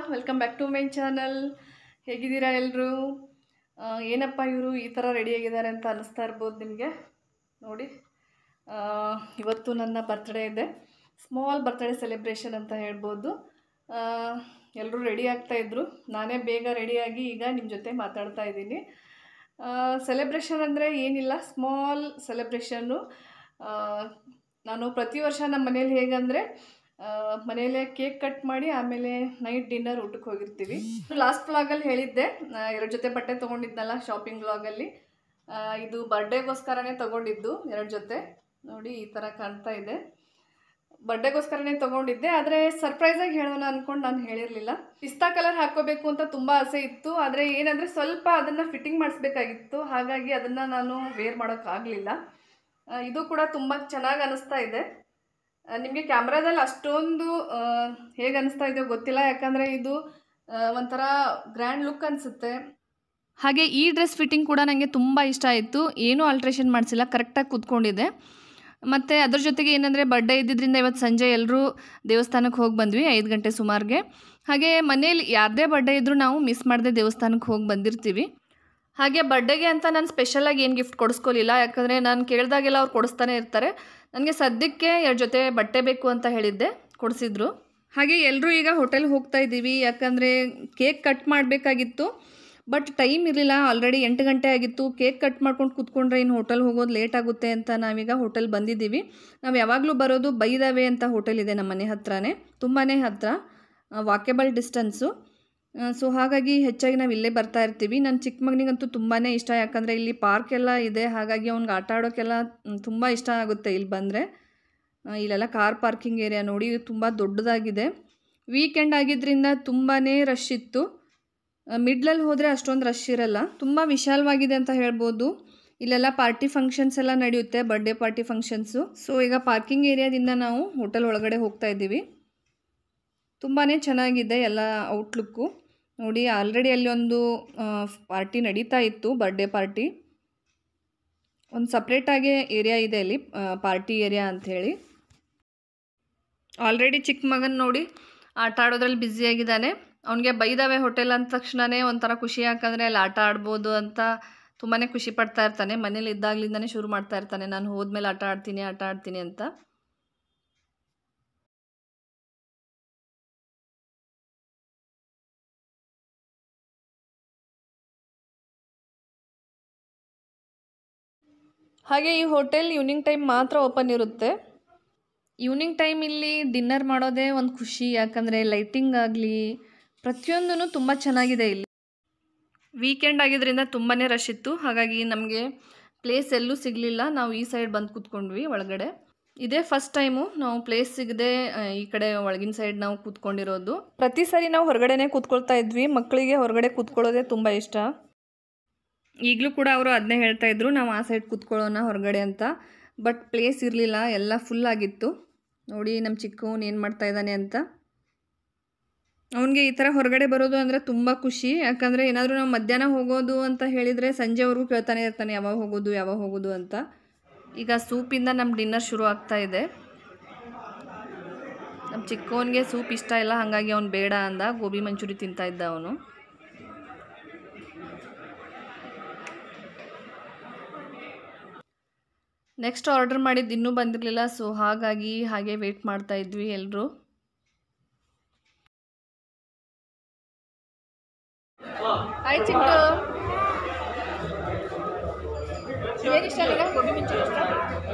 Welcome back to my channel ಹೇಗಿದ್ದೀರಾ ಎಲ್ಲರೂ ಏನಪ್ಪ ಇವರು ಈ ಥರ ರೆಡಿಯಾಗಿದ್ದಾರೆ ಅಂತ ಅನ್ನಿಸ್ತಾ ಇರ್ಬೋದು ನಿಮಗೆ ನೋಡಿ ಆ, ಇವತ್ತು ನನ್ನ ಬರ್ತ್ಡೇ ಇದೆ ಸ್ಮಾಲ್ ಬರ್ತ್ಡೇ ಸೆಲೆಬ್ರೇಷನ್ ಅಂತ ಹೇಳ್ಬೋದು ಎಲ್ಲರೂ ರೆಡಿ ಆಗ್ತಾಯಿದ್ರು ನಾನೇ ಬೇಗ ರೆಡಿಯಾಗಿ ಈಗ ನಿಮ್ಮ ಜೊತೆ ಮಾತಾಡ್ತಾ ಇದ್ದೀನಿ ಸೆಲೆಬ್ರೇಷನ್ ಅಂದರೆ ಏನಿಲ್ಲ ಸ್ಮಾಲ್ ಸೆಲೆಬ್ರೇಷನ್ನು ನಾನು ಪ್ರತಿ ವರ್ಷ ನಮ್ಮ ಮನೇಲಿ ಹೇಗಂದರೆ ಮನೆಯಲ್ಲೇ ಕೇಕ್ ಕಟ್ ಮಾಡಿ ಆಮೇಲೆ ನೈಟ್ ಡಿನ್ನರ್ ಊಟಕ್ಕೆ ಹೋಗಿರ್ತೀವಿ ಲಾಸ್ಟ್ ವ್ಲಾಗಲ್ಲಿ ಹೇಳಿದ್ದೆ ಆ, ಎರಡು ಜೊತೆ ಬಟ್ಟೆ ತೊಗೊಂಡಿದ್ನಲ್ಲ ಶಾಪಿಂಗ್ ವ್ಲಾಗಲ್ಲಿ ಇದು ಬರ್ಡೇಗೋಸ್ಕರನೇ ತೊಗೊಂಡಿದ್ದು ಎರಡು ಜೊತೆ ನೋಡಿ ಈ ಥರ ಕಾಣ್ತಾ ಇದೆ ಬರ್ಡೇಗೋಸ್ಕರನೇ ತೊಗೊಂಡಿದ್ದೆ ಆದರೆ ಸರ್ಪ್ರೈಸಾಗಿ ಹೇಳೋಣ ಅಂದ್ಕೊಂಡು ನಾನು ಹೇಳಿರಲಿಲ್ಲ ಪಿಸ್ತಾ ಕಲರ್ ಹಾಕ್ಕೋಬೇಕು ಅಂತ ತುಂಬ ಆಸೆ ಇತ್ತು ಆದರೆ ಏನಂದರೆ ಸ್ವಲ್ಪ ಅದನ್ನು ಫಿಟ್ಟಿಂಗ್ ಮಾಡಿಸ್ಬೇಕಾಗಿತ್ತು ಹಾಗಾಗಿ ಅದನ್ನು ನಾನು ವೇರ್ ಮಾಡೋಕ್ಕಾಗಲಿಲ್ಲ ಇದು ಕೂಡ ತುಂಬ ಚೆನ್ನಾಗಿ ಅನ್ನಿಸ್ತಾ ಇದೆ ನಿಮಗೆ ಕ್ಯಾಮ್ರಾದಲ್ಲಿ ಅಷ್ಟೊಂದು ಹೇಗೆ ಅನಿಸ್ತಾ ಇದೆಯೋ ಗೊತ್ತಿಲ್ಲ ಯಾಕಂದರೆ ಇದು ಆ, ಒಂಥರ ಗ್ರ್ಯಾಂಡ್ ಲುಕ್ ಅನಿಸುತ್ತೆ ಹಾಗೆ ಈ ಡ್ರೆಸ್ ಫಿಟ್ಟಿಂಗ್ ಕೂಡ ನನಗೆ ತುಂಬ ಇಷ್ಟ ಆಯಿತು ಏನೂ ಆಲ್ಟ್ರೇಷನ್ ಮಾಡಿಸಿಲ್ಲ ಕರೆಕ್ಟಾಗಿ ಕೂತ್ಕೊಂಡಿದೆ ಮತ್ತು ಅದ್ರ ಜೊತೆಗೆ ಏನಂದರೆ ಬರ್ಡೇ ಇದ್ದಿದ್ದರಿಂದ ಇವತ್ತು ಸಂಜೆ ಎಲ್ಲರೂ ದೇವಸ್ಥಾನಕ್ಕೆ ಹೋಗಿ ಬಂದ್ವಿ ಐದು ಗಂಟೆ ಸುಮಾರಿಗೆ ಹಾಗೆ ಮನೇಲಿ ಯಾರದೇ ಬರ್ಡೇ ಇದ್ದರೂ ನಾವು ಮಿಸ್ ಮಾಡದೆ ದೇವಸ್ಥಾನಕ್ಕೆ ಹೋಗಿ ಬಂದಿರ್ತೀವಿ ಹಾಗೆ ಬರ್ಡೇಗೆ ಅಂತ ನಾನು ಸ್ಪೆಷಲಾಗಿ ಏನು ಗಿಫ್ಟ್ ಕೊಡಿಸ್ಕೊಲಿಲ್ಲ ಯಾಕಂದರೆ ನಾನು ಕೇಳಿದಾಗೆಲ್ಲ ಅವ್ರು ಕೊಡಿಸ್ತಾನೆ ಇರ್ತಾರೆ ನನಗೆ ಸದ್ಯಕ್ಕೆ ಎರಡು ಜೊತೆ ಬಟ್ಟೆ ಬೇಕು ಅಂತ ಹೇಳಿದ್ದೆ ಕೊಡಿಸಿದ್ರು ಹಾಗೆ ಎಲ್ಲರೂ ಈಗ ಹೋಟೆಲ್ಗೆ ಹೋಗ್ತಾ ಇದ್ದೀವಿ ಯಾಕಂದರೆ ಕೇಕ್ ಕಟ್ ಮಾಡಬೇಕಾಗಿತ್ತು ಬಟ್ ಟೈಮ್ ಇರಲಿಲ್ಲ ಆಲ್ರೆಡಿ ಎಂಟು ಗಂಟೆ ಆಗಿತ್ತು ಕೇಕ್ ಕಟ್ ಮಾಡ್ಕೊಂಡು ಕೂತ್ಕೊಂಡ್ರೆ ಇನ್ನು ಹೋಟೆಲ್ ಹೋಗೋದು ಲೇಟ್ ಆಗುತ್ತೆ ಅಂತ ನಾವೀಗ ಹೋಟೆಲ್ ಬಂದಿದ್ದೀವಿ ನಾವು ಯಾವಾಗಲೂ ಬರೋದು ಬೈದವೆ ಅಂತ ಹೋಟೆಲ್ ಇದೆ ನಮ್ಮ ಮನೆ ಹತ್ರನೇ ತುಂಬಾ ಹತ್ರ ವಾಕೆಬಲ್ ಡಿಸ್ಟೆನ್ಸು ಸೊ ಹಾಗಾಗಿ ಹೆಚ್ಚಾಗಿ ನಾವು ಇಲ್ಲೇ ಬರ್ತಾ ಇರ್ತೀವಿ ನನ್ನ ಚಿಕ್ಕ ಮಗನಿಗಂತೂ ತುಂಬಾ ಇಷ್ಟ ಯಾಕಂದರೆ ಇಲ್ಲಿ ಪಾರ್ಕ್ ಎಲ್ಲ ಇದೆ ಹಾಗಾಗಿ ಅವ್ನಿಗೆ ಆಟ ಆಡೋಕ್ಕೆಲ್ಲ ತುಂಬ ಇಷ್ಟ ಆಗುತ್ತೆ ಇಲ್ಲಿ ಬಂದರೆ ಇಲ್ಲೆಲ್ಲ ಕಾರ್ ಪಾರ್ಕಿಂಗ್ ಏರಿಯಾ ನೋಡಿ ಇದು ತುಂಬ ದೊಡ್ಡದಾಗಿದೆ ವೀಕೆಂಡ್ ಆಗಿದ್ದರಿಂದ ತುಂಬಾ ರಶ್ ಇತ್ತು ಮಿಡ್ಲಲ್ಲಿ ಹೋದರೆ ಅಷ್ಟೊಂದು ರಶ್ ಇರಲ್ಲ ತುಂಬ ವಿಶಾಲವಾಗಿದೆ ಅಂತ ಹೇಳ್ಬೋದು ಇಲ್ಲೆಲ್ಲ ಪಾರ್ಟಿ ಫಂಕ್ಷನ್ಸ್ ಎಲ್ಲ ನಡೆಯುತ್ತೆ ಬರ್ಡೇ ಪಾರ್ಟಿ ಫಂಕ್ಷನ್ಸು ಸೊ ಈಗ ಪಾರ್ಕಿಂಗ್ ಏರಿಯಾದಿಂದ ನಾವು ಹೋಟೆಲ್ ಒಳಗಡೆ ಹೋಗ್ತಾ ಇದ್ದೀವಿ ತುಂಬಾ ಚೆನ್ನಾಗಿದೆ ಎಲ್ಲ ಔಟ್ಲುಕ್ಕು ನೋಡಿ ಆಲ್ರೆಡಿ ಅಲ್ಲಿ ಒಂದು ಪಾರ್ಟಿ ನಡೀತಾ ಇತ್ತು ಬರ್ಡೇ ಪಾರ್ಟಿ ಒಂದು ಸಪ್ರೇಟಾಗಿ ಏರಿಯಾ ಇದೆ ಅಲ್ಲಿ ಪಾರ್ಟಿ ಏರಿಯಾ ಅಂಥೇಳಿ ಆಲ್ರೆಡಿ ಚಿಕ್ಕ ಮಗನ ನೋಡಿ ಆಟ ಆಡೋದ್ರಲ್ಲಿ ಬ್ಯುಸಿಯಾಗಿದ್ದಾನೆ ಅವನಿಗೆ ಬೈದಾವೆ ಹೋಟೆಲ್ ಅಂದ ತಕ್ಷಣವೇ ಒಂಥರ ಖುಷಿ ಯಾಕಂದರೆ ಅಲ್ಲಿ ಆಟ ಆಡ್ಬೋದು ಅಂತ ತುಂಬಾ ಖುಷಿ ಪಡ್ತಾ ಇರ್ತಾನೆ ಮನೇಲಿ ಇದ್ದಾಗಲಿಂದನೇ ಶುರು ಮಾಡ್ತಾ ಇರ್ತಾನೆ ನಾನು ಹೋದ್ಮೇಲೆ ಆಟ ಆಡ್ತೀನಿ ಆಟ ಆಡ್ತೀನಿ ಅಂತ ಹಾಗೆ ಈ ಹೋಟೆಲ್ ಈವ್ನಿಂಗ್ ಟೈಮ್ ಮಾತ್ರ ಓಪನ್ ಇರುತ್ತೆ ಈವ್ನಿಂಗ್ ಟೈಮ್ ಇಲ್ಲಿ ಡಿನ್ನರ್ ಮಾಡೋದೇ ಒಂದು ಖುಷಿ ಯಾಕಂದರೆ ಲೈಟಿಂಗ್ ಆಗಲಿ ಪ್ರತಿಯೊಂದೂ ತುಂಬ ಚೆನ್ನಾಗಿದೆ ಇಲ್ಲಿ ವೀಕೆಂಡ್ ಆಗಿದ್ದರಿಂದ ತುಂಬಾ ರಶ್ ಇತ್ತು ಹಾಗಾಗಿ ನಮಗೆ ಪ್ಲೇಸ್ ಎಲ್ಲೂ ಸಿಗಲಿಲ್ಲ ನಾವು ಈ ಸೈಡ್ ಬಂದು ಕೂತ್ಕೊಂಡ್ವಿ ಒಳಗಡೆ ಇದೇ ಫಸ್ಟ್ ಟೈಮು ನಾವು ಪ್ಲೇಸ್ ಸಿಗದೆ ಆ, ಈ ಕಡೆ ಒಳಗಿನ ಸೈಡ್ ನಾವು ಕೂತ್ಕೊಂಡಿರೋದು ಪ್ರತಿ ಸರಿ ನಾವು ಹೊರಗಡೆನೇ ಕೂತ್ಕೊಳ್ತಾ ಇದ್ವಿ ಮಕ್ಕಳಿಗೆ ಹೊರಗಡೆ ಕೂತ್ಕೊಳ್ಳೋದೇ ತುಂಬ ಇಷ್ಟ ಈಗಲೂ ಕೂಡ ಅವರು ಅದನ್ನೇ ಹೇಳ್ತಾ ಇದ್ರು ನಾವು ಆ ಸೈಡ್ ಕೂತ್ಕೊಳ್ಳೋಣ ಹೊರಗಡೆ ಅಂತ ಬಟ್ ಪ್ಲೇಸ್ ಇರಲಿಲ್ಲ ಎಲ್ಲ ಫುಲ್ ಆಗಿತ್ತು ನೋಡಿ ನಮ್ಮ ಚಿಕ್ಕವನು ಏನು ಮಾಡ್ತಾ ಇದ್ದಾನೆ ಅಂತ ಅವನಿಗೆ ಈ ಥರ ಹೊರಗಡೆ ಬರೋದು ಅಂದರೆ ತುಂಬ ಖುಷಿ ಯಾಕಂದರೆ ಏನಾದರೂ ನಾವು ಮಧ್ಯಾಹ್ನ ಹೋಗೋದು ಅಂತ ಹೇಳಿದರೆ ಸಂಜೆವರೆಗೂ ಕೇಳ್ತಾನೆ ಇರ್ತಾನೆ ಯಾವಾಗ ಹೋಗೋದು ಯಾವಾಗ ಹೋಗೋದು ಅಂತ ಈಗ ಸೂಪಿಂದ ನಮ್ಮ ಡಿನ್ನರ್ ಶುರು ಆಗ್ತಾ ಇದೆ ನಮ್ಮ ಚಿಕ್ಕವನಿಗೆ ಸೂಪ್ ಇಷ್ಟ ಇಲ್ಲ ಹಾಗಾಗಿ ಅವ್ನು ಬೇಡ ಅಂದ ಗೋಬಿ ಮಂಚೂರಿ ತಿಂತಾ ಇದ್ದ ಅವನು ನೆಕ್ಸ್ಟ್ ಆರ್ಡರ್ ಮಾಡಿದ್ದು ಇನ್ನೂ ಬಂದಿರಲಿಲ್ಲ ಸೊ ಹಾಗಾಗಿ ಹಾಗೆ ವೆಯ್ಟ್ ಮಾಡ್ತಾ ಇದ್ವಿ ಎಲ್ಲರೂ ಹಾಯ್ ಚಿಂಟು ಏನು ಇಷ್ಟ ಈಗ ಗೋಬಿ ಮಂಚೂರಿ ಇಷ್ಟ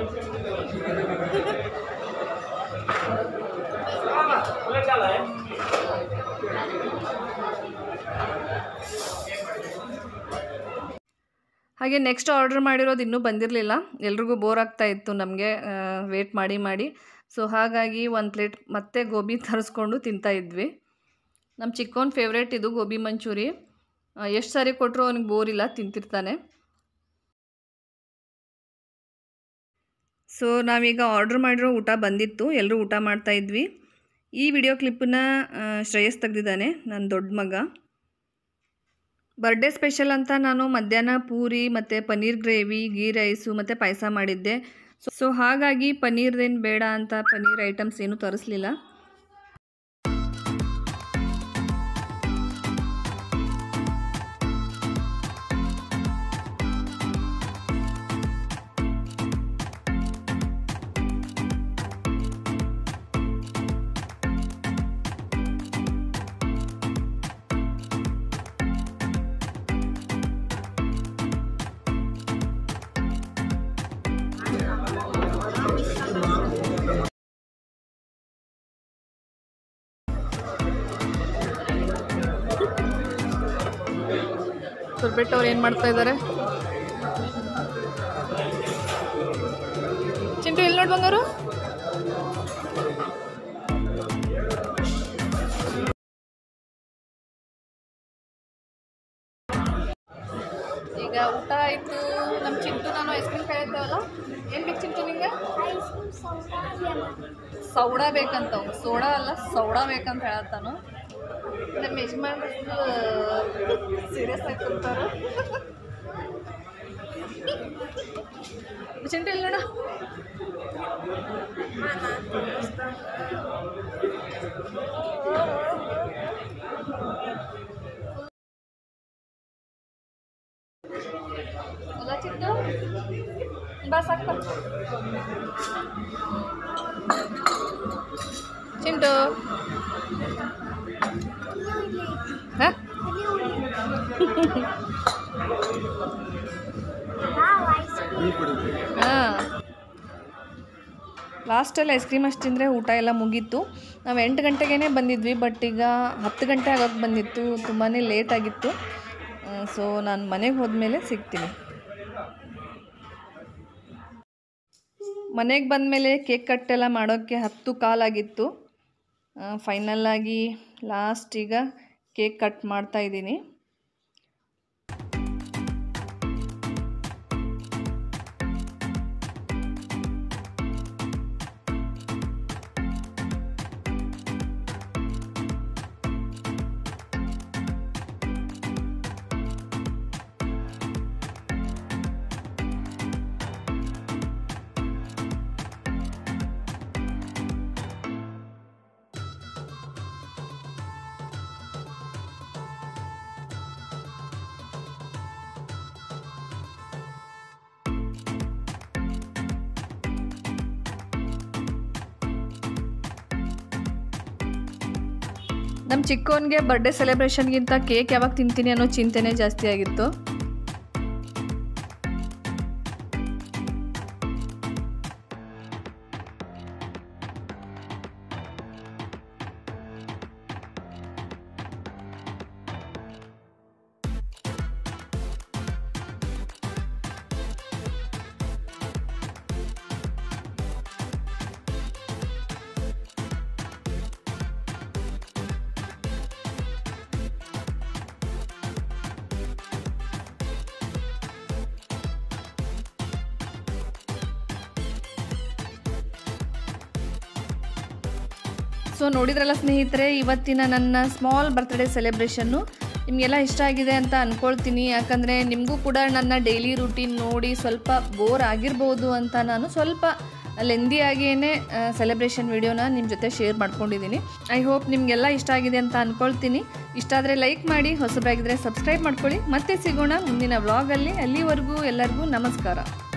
ಹಾಗೆ ನೆಕ್ಸ್ಟ್ ಆರ್ಡರ್ ಮಾಡಿರೋದು ಇನ್ನೂ ಬಂದಿರಲಿಲ್ಲ ಎಲ್ರಿಗೂ ಬೋರ್ ಆಗ್ತಾ ಇತ್ತು ನಮಗೆ ವೇಟ್ ಮಾಡಿ ಮಾಡಿ ಸೊ ಹಾಗಾಗಿ ಒಂದು ಪ್ಲೇಟ್ ಮತ್ತೆ ಗೋಬಿ ತರಿಸ್ಕೊಂಡು ತಿಂತಾ ಇದ್ವಿ ನಮ್ಮ ಚಿಕ್ಕವನ ಫೇವ್ರೇಟ್ ಇದು ಗೋಬಿ ಮಂಚೂರಿ ಎಷ್ಟು ಸಾರಿ ಕೊಟ್ಟರು ಅವ್ನಿಗೆ ಬೋರ್ ಇಲ್ಲ ತಿಂತಿರ್ತಾನೆ ಸೊ ನಾವೀಗ ಆರ್ಡ್ರ್ ಮಾಡಿರೋ ಊಟ ಬಂದಿತ್ತು ಎಲ್ಲರೂ ಊಟ ಮಾಡ್ತಾ ಇದ್ವಿ ಈ ವಿಡಿಯೋ ಕ್ಲಿಪ್ಪನ್ನ ಶ್ರೇಯಸ್ ತೆಗ್ದಿದ್ದಾನೆ ನನ್ನ ದೊಡ್ಡ ಮಗ ಬರ್ಡೇ ಸ್ಪೆಷಲ್ ಅಂತ ನಾನು ಮಧ್ಯಾಹ್ನ ಪೂರಿ ಮತ್ತು ಪನ್ನೀರ್ ಗ್ರೇವಿ ಗೀ ರೈಸು ಮತ್ತು ಪಾಯಸ ಮಾಡಿದ್ದೆ ಸೊ ಸೊ ಹಾಗಾಗಿ ಪನ್ನೀರ್ದೇನು ಬೇಡ ಅಂತ ಪನ್ನೀರ್ ಐಟಮ್ಸ್ ಏನೂ ತರಿಸ್ಲಿಲ್ಲ ಸುರ್ಬೆಟ್ ಅವ್ರು ಏನು ಮಾಡ್ತಾ ಇದ್ದಾರೆ ಚಿಂಟು ಇಲ್ಲಿ ನೋಡಿ ಬಂಗಾರು ಈಗ ಊಟ ಆಯಿತು ನಮ್ಮ ಚಿಂಟು ನಾನು ಐಸ್ ಕ್ರೀಮ್ ಕಾಯ್ತೇವಲ್ಲ ಏನು ಬೇಕು ಚಿಂಟು ನಿಂಗೆ ಸೌಡ ಬೇಕಂತ ಅವ್ನು ಸೋಡಾ ಅಲ್ಲ ಸೌಡಾ ಬೇಕಂತ ಹೇಳತ್ತಾನು ನಮ್ಮ ಯಜಮಾನ್ ಸೀರಿಯಸ್ ಆಗಿ ಕೂತಾರ ಚಿಂಟು ಇಲ್ಲಿ ನೋಡು ಅಲ್ಲ ಚಿಂಟು ಬಾ ಸಾಕು ಬಾ. ಚಿಂಟು ಹಾಂ ಹಾಂ ಲಾಸ್ಟಲ್ಲಿ ಐಸ್ ಕ್ರೀಮ್ ಅಷ್ಟು ತಿಂದರೆ ಊಟ ಎಲ್ಲ ಮುಗೀತು ನಾವು ಎಂಟು ಗಂಟೆಗೇ ಬಂದಿದ್ವಿ ಬಟ್ ಈಗ ಹತ್ತು ಗಂಟೆ ಆಗೋಕ್ಕೆ ಬಂದಿತ್ತು ತುಂಬಾ ಲೇಟ್ ಆಗಿತ್ತು ಸೊ ನಾನು ಮನೆಗೆ ಹೋದ್ಮೇಲೆ ಸಿಗ್ತೀನಿ ಮನೆಗೆ ಬಂದಮೇಲೆ ಕೇಕ್ ಕಟ್ಟೆಲ್ಲ ಮಾಡೋಕ್ಕೆ ಹತ್ತು ಕಾಲಾಗಿತ್ತು ಫೈನಲ್ಲಾಗಿ ಲಾಸ್ಟ್ ಈಗ ಕೇಕ್ ಕಟ್ ಮಾಡ್ತಾ ಇದ್ದೀನಿ ನಮ್ಮ ಚಿಕ್ಕವನಿಗೆ ಬರ್ಡೇ ಸೆಲೆಬ್ರೇಷನ್ಗಿಂತ ಕೇಕ್ ಯಾವಾಗ ತಿಂತೀನಿ ಅನ್ನೋ ಚಿಂತೆನೇ ಜಾಸ್ತಿ ಆಗಿತ್ತು ಸೊ ನೋಡಿದ್ರಲ್ಲ ಸ್ನೇಹಿತರೆ ಇವತ್ತಿನ ನನ್ನ ಸ್ಮಾಲ್ ಬರ್ತ್ಡೇ ಸೆಲೆಬ್ರೇಷನ್ನು ನಿಮಗೆಲ್ಲ ಇಷ್ಟ ಆಗಿದೆ ಅಂತ ಅಂದ್ಕೊಳ್ತೀನಿ ಯಾಕಂದರೆ ನಿಮಗೂ ಕೂಡ ನನ್ನ ಡೈಲಿ ರೂಟೀನ್ ನೋಡಿ ಸ್ವಲ್ಪ ಬೋರ್ ಆಗಿರ್ಬೋದು ಅಂತ ನಾನು ಸ್ವಲ್ಪ ಲೆಂದಿಯಾಗಿಯೇ ಸೆಲೆಬ್ರೇಷನ್ ವಿಡಿಯೋನ ನಿಮ್ಮ ಜೊತೆ ಶೇರ್ ಮಾಡ್ಕೊಂಡಿದ್ದೀನಿ ಐ ಹೋಪ್ ನಿಮಗೆಲ್ಲ ಇಷ್ಟ ಆಗಿದೆ ಅಂತ ಅಂದ್ಕೊಳ್ತೀನಿ ಇಷ್ಟ ಆದರೆ ಲೈಕ್ ಮಾಡಿ ಹೊಸಬರಾಗಿದ್ದರೆ ಸಬ್ಸ್ಕ್ರೈಬ್ ಮಾಡ್ಕೊಳ್ಳಿ ಮತ್ತೆ ಸಿಗೋಣ ಮುಂದಿನ ವ್ಲಾಗಲ್ಲಿ ಅಲ್ಲಿವರೆಗೂ ಎಲ್ಲರಿಗೂ ನಮಸ್ಕಾರ